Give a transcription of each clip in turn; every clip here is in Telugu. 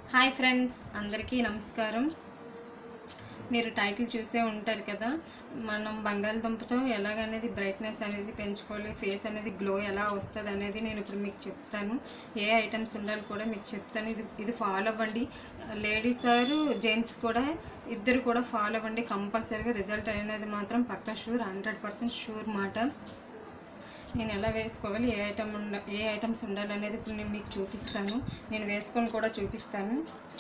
హాయ్ ఫ్రెండ్స్ అందరికీ నమస్కారం మీరు టైటిల్ చూసే ఉంటారు కదా మనం బంగాళదుంపతో ఎలాగనేది బ్రైట్నెస్ అనేది పెంచుకోవాలి ఫేస్ అనేది గ్లో ఎలా వస్తుంది అనేది నేను ఇప్పుడు మీకు చెప్తాను ఏ ఐటమ్స్ ఉండాలి కూడా మీకు చెప్తాను ఇది ఇది ఫాలో అవ్వండి లేడీస్ ఆర్ జెంట్స్ కూడా ఇద్దరు కూడా ఫాలో అవ్వండి కంపల్సరీగా రిజల్ట్ అనేది మాత్రం పక్కా షూర్ హండ్రెడ్ పర్సెంట్ షూర్ మాట నేను ఎలా వేసుకోవాలి ఏ ఐటమ్ ఉండ ఏ ఐటమ్స్ ఉండాలి అనేది ఇప్పుడు నేను మీకు చూపిస్తాను నేను వేసుకొని కూడా చూపిస్తాను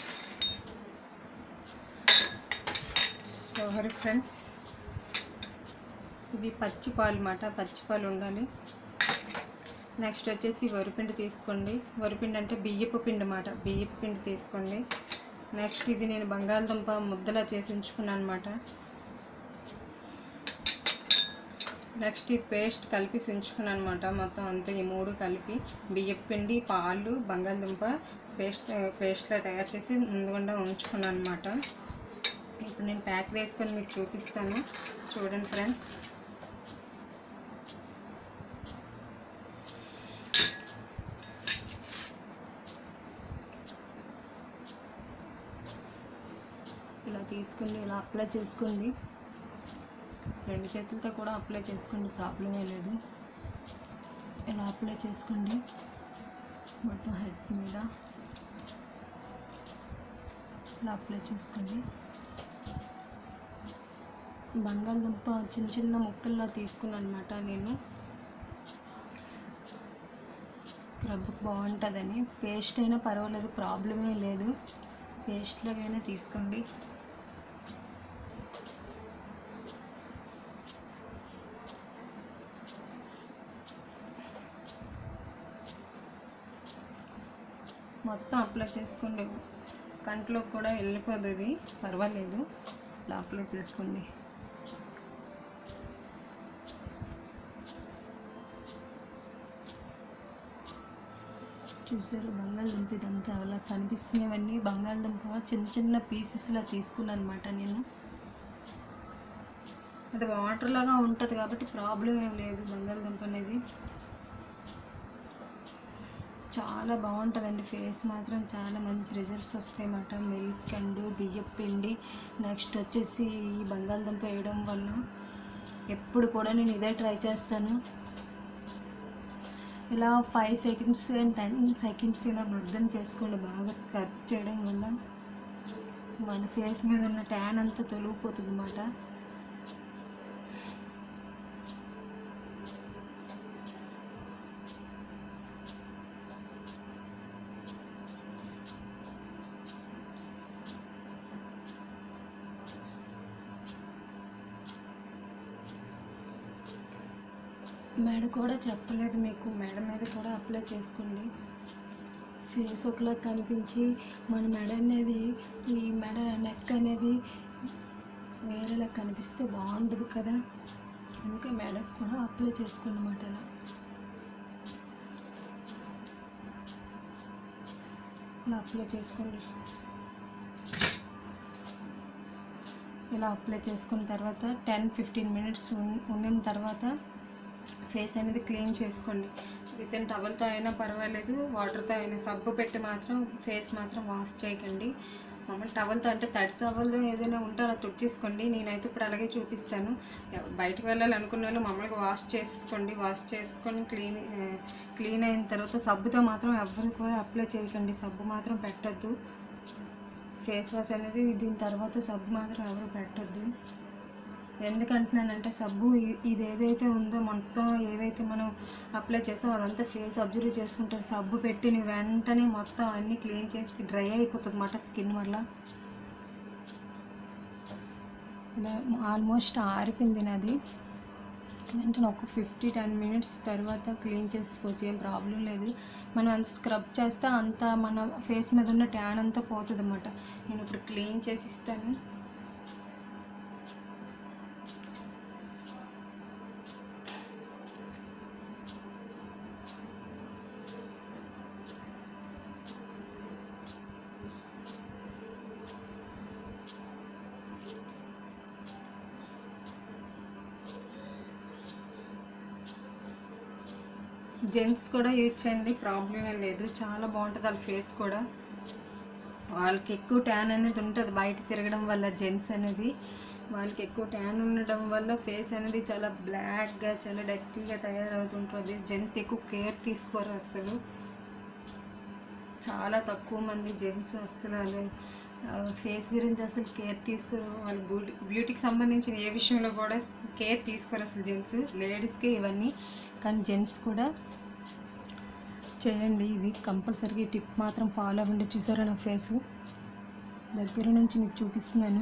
సారీ ఫ్రెండ్స్ ఇవి పచ్చి పాలు మాట పచ్చి పాలు ఉండాలి నెక్స్ట్ వచ్చేసి వరిపిండి తీసుకోండి వరిపిండి అంటే బియ్యపు పిండి మాట బియ్యపు పిండి తీసుకోండి నెక్స్ట్ ఇది నేను బంగాళదుంప ముద్దలా చేసి ఉంచుకున్నాను అనమాట నెక్స్ట్ ఇది పేస్ట్ కలిపి ఉంచుకున్నాను అనమాట మొత్తం అంతా ఈ మూడు కలిపి బియ్యపు పిండి పాలు బంగాళదుంప పేస్ట్ పేస్ట్లా తయారు చేసి ముందుగుండా ఉంచుకున్నాను అనమాట ఇప్పుడు నేను ప్యాక్ వేసుకొని మీకు చూపిస్తాను చూడండి ఫ్రెండ్స్ ఇలా తీసుకోండి ఇలా అప్లై చేసుకోండి రెండు చేతులతో కూడా అప్లై చేసుకోండి ప్రాబ్లమే లేదు ఇలా అప్లై చేసుకోండి మొత్తం హెడ్ మీద ఇలా అప్లై చేసుకోండి బంగాళదుంప చిన్న చిన్న ముక్కల్లా తీసుకున్నాను అనమాట నేను స్క్రబ్ బాగుంటుందని పేస్ట్ అయినా పర్వాలేదు ప్రాబ్లమే లేదు పేస్ట్ లాగైనా తీసుకోండి మొత్తం అప్లై చేసుకోండి కంట్లో కూడా వెళ్ళిపోదు ఇది పర్వాలేదు ఇలా అప్లై చేసుకోండి చూసారు బంగాళదుంప ఇదంతా అలా కనిపిస్తున్నవన్నీ బంగాళదుంప చిన్న చిన్న పీసెస్లా తీసుకున్నాను అనమాట నేను అది వాటర్ లాగా ఉంటుంది కాబట్టి ప్రాబ్లం ఏం లేదు బంగాళదుంప అనేది చాలా బాగుంటుందండి ఫేస్ మాత్రం చాలా మంచి రిజల్ట్స్ వస్తాయి అన్నమాట మిల్క్ అండ్ బియ్యం పిండి నెక్స్ట్ వచ్చేసి ఈ బంగాళదుంప వేయడం వల్ల ఎప్పుడు కూడా నేను ఇదే ట్రై చేస్తాను ఇలా five seconds and ten seconds ఇలా మర్దన చేసుకోండి బాగా స్క్రబ్ చేయడం వల్ల మన ఫేస్ మీద ఉన్న ట్యాన్ అంతా తొలగిపోతుంది అన్నమాట మెడ కూడా చెప్పలేదు మీకు మెడ మీద కూడా అప్లై చేసుకోండి ఫేస్ ఒకలా కనిపించి మన మెడ అనేది ఈ మెడ నెక్ అనేది వేరేలా కనిపిస్తే బాగుండదు కదా అందుకే మెడకు కూడా అప్లై చేసుకోండి అన్నమాట అలా ఇలా అప్లై చేసుకోండి ఇలా అప్లై చేసుకున్న తర్వాత టెన్ ఫిఫ్టీన్ మినిట్స్ ఉండిన తర్వాత ఫేస్ అనేది క్లీన్ చేసుకోండి విత్ ఇన్ టవల్తో అయినా పర్వాలేదు వాటర్తో అయినా సబ్బు పెట్టి మాత్రం ఫేస్ మాత్రం వాష్ చేయకండి మామూలు టవల్తో అంటే తడి టవల్తో ఏదైనా ఉంటే అలా తుడిచేసుకోండి నేనైతే ఇప్పుడు అలాగే చూపిస్తాను ఎవ- బయటకు వెళ్ళాలి అనుకున్న వాళ్ళు మామూలుగా వాష్ చేసుకోండి వాష్ చేసుకొని క్లీన్ క్లీన్ అయిన తర్వాత సబ్బుతో మాత్రం ఎవరు కూడా అప్లై చేయకండి సబ్బు మాత్రం పెట్టద్దు ఫేస్ వాష్ అనేది దీని తర్వాత సబ్బు మాత్రం ఎవరు పెట్టొద్దు ఎందుకంటున్నానంటే సబ్బు ఇ- ఇది ఏదైతే ఉందో మొత్తం ఏవైతే మనం అప్లై చేసామో అదంతా ఫేస్ అబ్జర్వ్ చేసుకుంటే సబ్బు పెట్టిన వెంటనే మొత్తం అన్నీ క్లీన్ చేసి డ్రై అయిపోతుంది అన్నమాట స్కిన్ వల్ల ఇలా ఆల్మోస్ట్ ఆరిపోయింది నాది వెంటనే ఒక ఫిఫ్టీ టెన్ మినిట్స్ తర్వాత క్లీన్ చేసుకోవచ్చు ఏం ప్రాబ్లం లేదు మనం అంత స్క్రబ్ చేస్తే అంత మన ఫేస్ మీద ఉన్న ట్యాన్ అంతా పోతుంది అన్నమాట నేను ఇప్పుడు క్లీన్ చేసి ఇస్తాను జెంట్స్ కూడా యూజ్ చేయండి ప్రాబ్లం ఏం లేదు చాలా బాగుంటుంది వాళ్ళ ఫేస్ కూడా వాళ్ళకి ఎక్కువ ట్యాన్ అనేది ఉంటుంది బయట తిరగడం వల్ల జెంట్స్ అనేది వాళ్ళకి ఎక్కువ ట్యాన్ ఉండడం వల్ల ఫేస్ అనేది చాలా బ్లాక్గా చాలా డర్టీగా తయారవుతుంటుంది జెంట్స్ ఎక్కువ కేర్ తీసుకోరు అసలు చాలా తక్కువ మంది జెంట్స్ అసలు వాళ్ళు ఫేస్ గురించి అసలు కేర్ తీసుకోరు వాళ్ళు బ్యూటీ బ్యూటీకి సంబంధించిన ఏ విషయంలో కూడా కేర్ తీసుకోరు అసలు జెంట్స్ లేడీస్కే ఇవన్నీ కానీ జెంట్స్ కూడా చేయండి ఇది కంపల్సరీగా ఈ టిప్ మాత్రం ఫాలో అవ్వండి చూసారా నా ఫేసు దగ్గర నుంచి మీకు చూపిస్తున్నాను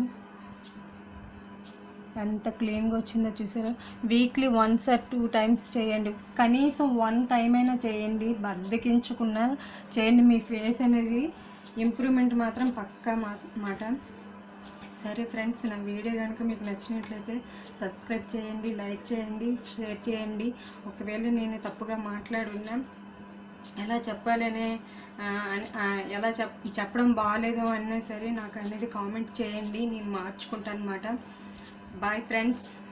ఎంత క్లీన్గా వచ్చిందో చూసారా weekly once or two times చేయండి కనీసం వన్ టైం అయినా చేయండి బద్దకించకుండా చేయండి మీ ఫేస్ అనేది ఇంప్రూవ్మెంట్ మాత్రం పక్కా మా మాట సరే ఫ్రెండ్స్ నా వీడియో కనుక మీకు నచ్చినట్లయితే సబ్స్క్రైబ్ చేయండి లైక్ చేయండి షేర్ చేయండి ఒకవేళ నేను తప్పుగా మాట్లాడున్నా ఎలా చెప్పాలనే ఆ, అని- ఆ, ఎలా చెప్ చెప్పడం బాగాలేదు అన్నా సరే నాకు అనేది కామెంట్ చేయండి నేను మార్చుకుంటాను అనమాట బాయ్ ఫ్రెండ్స్